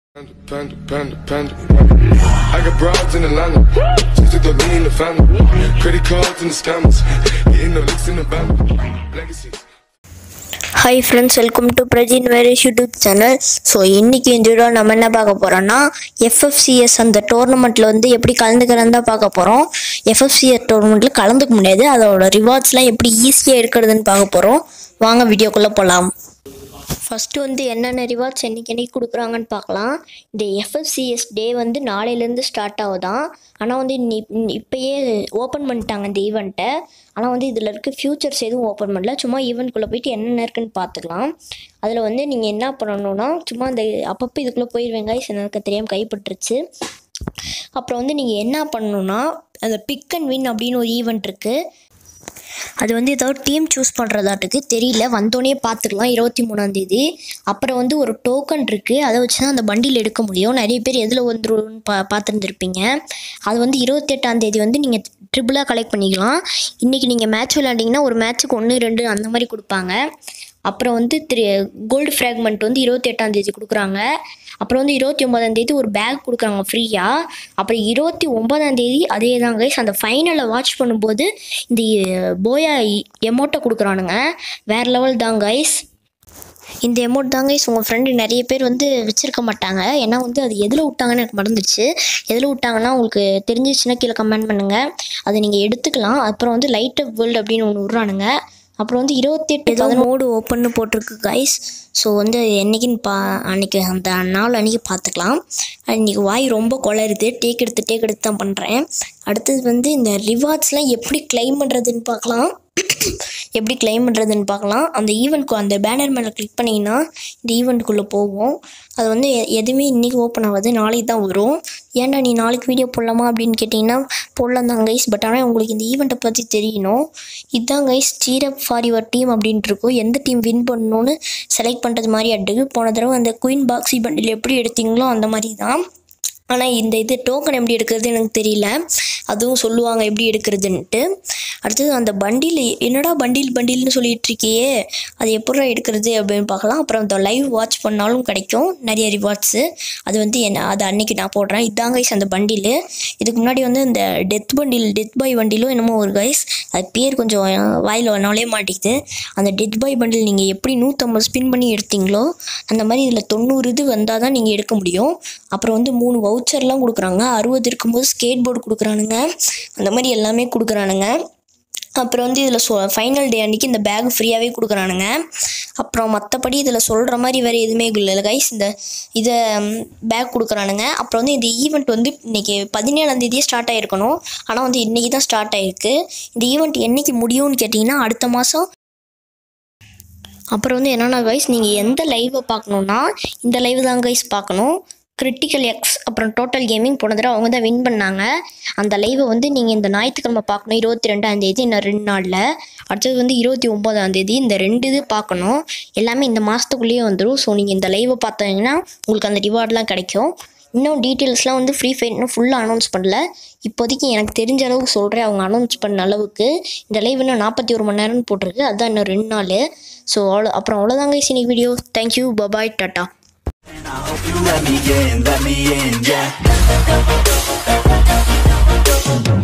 Panda, panda, panda, panda. I got broads in Atlanta. Just took the lean in the family. Credit cards and the scammers. Getting no licks in the van. Legacies. Hi friends welcome to Prajin Veresh YouTube channel so இன்றைக்கி இந்த video நம்ம என்ன பார்க்க போகிறோன்னா எஃப்எஃப்சிஎஸ் அந்த டோர்னமெண்ட்டில் வந்து எப்படி கலந்துக்கிறதா தான் பார்க்க போகிறோம் எஃப்எஃப்சிஎஸ் டோர்னமெண்ட்டில் கலந்துக்க முடியாது அதோட ரிவார்ட்ஸ்லாம் எப்படி ஈஸியாக எடுக்கிறதுன்னு பார்க்க போகிறோம் வாங்க வீடியோக்குள்ளே போகலாம் ஃபஸ்ட்டு வந்து என்னென்ன ரிவார்ட்ஸ் என்னைக்கு என்னைக்கு கொடுக்குறாங்கன்னு பார்க்கலாம் இந்த எஃப்எஃப்சிஎஸ் டே வந்து நாளையிலேருந்து ஸ்டார்ட் ஆகுதான் ஆனால் வந்து இன்னி- இன்னி- இப்பயே ஓப்பன் பண்ணிட்டாங்க இந்த ஈவெண்ட்டை ஆனால் வந்து இதில் இருக்க ஃபியூச்சர்ஸ் எதுவும் ஓப்பன் பண்ணல சும்மா ஈவெண்ட்குள்ளே போயிட்டு என்னென்ன இருக்குன்னு பார்த்துக்கலாம் அதில் வந்து நீங்கள் என்ன பண்ணணும்னா சும்மா அந்த அப்பப்போ இதுக்குள்ளே போயிடுவேங்க எனக்கு தெரியாமல் கைப்பற்றுச்சு அப்புறம் வந்து நீங்கள் என்ன பண்ணணும்னா அந்த பிக் அண்ட் வின் அப்படின்னு ஒரு ஈவெண்ட் இருக்குது அது வந்து ஏதாவது டீம் சூஸ் பண்ணுறதாட்டுக்கு தெரியல வந்தோடனே பார்த்துக்கலாம் இருபத்தி மூணாந்தேதி அப்புறம் வந்து ஒரு டோக்கன் இருக்குது அதை வச்சு தான் அந்த பண்டில் எடுக்க முடியும் நிறைய பேர் எதில் வந்துருன்னு பா பார்த்துருந்துருப்பீங்க அது வந்து இருபத்தெட்டாந்தேதி வந்து நீங்கள் ட்ரிபிளாக கலெக்ட் பண்ணிக்கலாம் இன்றைக்கி நீங்கள் மேட்ச் விளையாண்டிங்கன்னா ஒரு மேட்ச்சுக்கு ஒன்று ரெண்டு அந்த மாதிரி கொடுப்பாங்க அப்புறம் வந்து த்ரீ கோல்டு ஃப்ராக்மெண்ட் வந்து இருபத்தி எட்டாந்தேதி கொடுக்குறாங்க அப்புறம் வந்து இருபத்தி ஒன்பதாந்தேதி ஒரு பேக் கொடுக்குறாங்க ஃப்ரீயாக அப்புறம் இருபத்தி ஒன்பதாந்தேதி அதே தான் கைஸ் அந்த ஃபைனலை வாட்ச் பண்ணும்போது இந்த போயா எமௌண்ட்டை கொடுக்குறானுங்க வேறு லெவல் தான் கைஸ் இந்த எமௌண்ட் தாங்க guys உங்கள் ஃப்ரெண்டு நிறைய பேர் வந்து வச்சுருக்க மாட்டாங்க ஏன்னா வந்து அது எதில் விட்டாங்கன்னு எனக்கு மறந்துடுச்சு எதில் விட்டாங்கன்னா உங்களுக்கு தெரிஞ்சிச்சுன்னா கீழே கமெண்ட் பண்ணுங்கள் அதை நீங்கள் எடுத்துக்கலாம் அப்புறம் வந்து லைட் அப் வேர்ல்டு அப்படின்னு ஒன்று விட்றானுங்க அப்புறம் வந்து இருபத்தெட்டு ஏதோ மோடு ஓப்பன்னு போட்டிருக்கு கைஸ் ஸோ வந்து என்னைக்குன்னு பா அன்னைக்கு அந்த நாள் அன்னைக்கு பார்த்துக்கலாம் இன்னைக்கு வாய் ரொம்ப குளருது டேக் எடுத்து டேக் எடுத்து தான் பண்ணுறேன் அடுத்தது வந்து இந்த ரிவார்ட்ஸ்லாம் எப்படி கிளைம் பண்ணுறதுன்னு பார்க்கலாம் எப்படி கிளைம் பண்ணுறதுன்னு பார்க்கலாம் அந்த ஈவெண்ட்க்கு அந்த பேனர் மேலே கிளிக் பண்ணிங்கன்னா இந்த ஈவெண்ட்டுக்குள்ளே போவோம் அது வந்து எ- எதுவுமே இன்றைக்கி ஓப்பன் ஆகாது நாளைக்கு தான் வரும் ஏன்டா நீ நாளைக்கு வீடியோ போடலாமா அப்படின்னு கேட்டிங்கன்னா போடலாம் தான் கைஸ் பட் ஆனால் உங்களுக்கு இந்த ஈவெண்ட்டை பற்றி தெரியணும் இதுதான் guys cheer up for your team அப்படின்ட்டு இருக்கும் எந்த டீம் வின் பண்ணணும்னு செலக்ட் பண்ணுறது மாதிரி அடுக்கு போன தடவை அந்த குயின் பாக்ஸி பண்டில் எப்படி எடுத்தீங்களோ அந்த மாதிரி தான் ஆனால் இந்த இது டோக்கன் எப்படி எடுக்கிறது எனக்கு தெரியல அதுவும் சொல்லுவாங்க எப்படி எடுக்கிறதுன்ட்டு அடுத்தது அந்த பண்டில் என்னடா பண்டில் பண்டில்னு சொல்லிட்டு இருக்கியே அது எப்படா எடுக்கிறது அப்படின்னு பார்க்கலாம் அப்புறம் அந்த லைவ் வாட்ச் பண்ணாலும் கிடைக்கும் நிறைய ரிவார்ட்ஸு அது வந்து என்ன அது அன்னைக்கு நான் போடுறேன் இதாங்க கைஸ் அந்த பண்டில் இதுக்கு முன்னாடி வந்து இந்த டெத் பண்டில் டெத் பாய் பண்டிலும் என்னமோ ஒரு கைஸ் அது பேர் கொஞ்சம் வாயில் நுழைய மாட்டேங்குது அந்த டெத் பாய் பண்டில் நீங்கள் எப்படி நூற்றம்பது ஸ்பின் பண்ணி எடுத்தீங்களோ அந்த மாதிரி இதில் தொண்ணூறு இது வந்தால் தான் நீங்கள் எடுக்க முடியும் அப்புறம் வந்து மூணு வவுச்சர்லாம் கொடுக்குறாங்க அறுபது இருக்கும்போது ஸ்கேட் போர்டு கொடுக்குறானுங்க அந்த மாதிரி எல்லாமே கொடுக்குறானுங்க அப்புறம் வந்து இதில் சொ ஃபைனல் டே அன்றைக்கி இந்த பேக் ஃப்ரீயாகவே கொடுக்குறானுங்க அப்புறம் மற்றபடி இதில் சொல்கிற மாதிரி வேறு எதுவுமே இல்லை கைஸ் இந்த இதை பேக் கொடுக்குறானுங்க அப்புறம் வந்து இந்த ஈவெண்ட் வந்து இன்றைக்கி பதினேழாந்தேதியே ஸ்டார்ட் ஆகிருக்கணும் ஆனால் வந்து இன்றைக்கி தான் ஸ்டார்ட் ஆகிருக்கு இந்த ஈவெண்ட் என்னைக்கு முடியும்னு கேட்டிங்கன்னா அடுத்த மாதம் அப்புறம் வந்து என்னென்னா கைஸ் நீங்கள் எந்த லைவை பார்க்கணுன்னா இந்த லைவ் தான் கைஸ் பார்க்கணும் கிரிட்டிக்கல் எக்ஸ் அப்புறம் டோட்டல் கேமிங் போன தடவை அவங்க தான் வின் பண்ணாங்க அந்த லைவை வந்து நீங்கள் இந்த ஞாயிற்றுக்கிழமை பார்க்கணும் இருபத்தி ரெண்டாம் தேதி இன்னும் ரெண்டு நாளில் அடுத்தது வந்து இருபத்தி ஒம்போதாம் தேதி இந்த ரெண்டு இது பார்க்கணும் எல்லாமே இந்த மாதத்துக்குள்ளேயே வந்துடும் ஸோ நீங்கள் இந்த லைவை பார்த்தீங்கன்னா உங்களுக்கு அந்த ரிவார்ட்லாம் கிடைக்கும் இன்னும் டீட்டெயில்ஸ்லாம் வந்து ஃப்ரீ ஃபயர் இன்னும் ஃபுல்லாக அனௌன்ஸ் பண்ணல இப்போதைக்கு எனக்கு தெரிஞ்ச அளவுக்கு சொல்கிறேன் அவங்க அனௌன்ஸ் பண்ண அளவுக்கு இந்த லைவ் இன்னும் நாற்பத்தி ஒரு மணி நேரம்னு போட்டிருக்கு அதுதான் இன்னும் ரெண்டு நாள் ஸோ அவ்வளோ அப்புறம் அவ்வளோதாங்க இன்னைக்கு வீடியோ தேங்க்யூ பபாய் டாட்டா And I hope you let me in, let me in, yeah.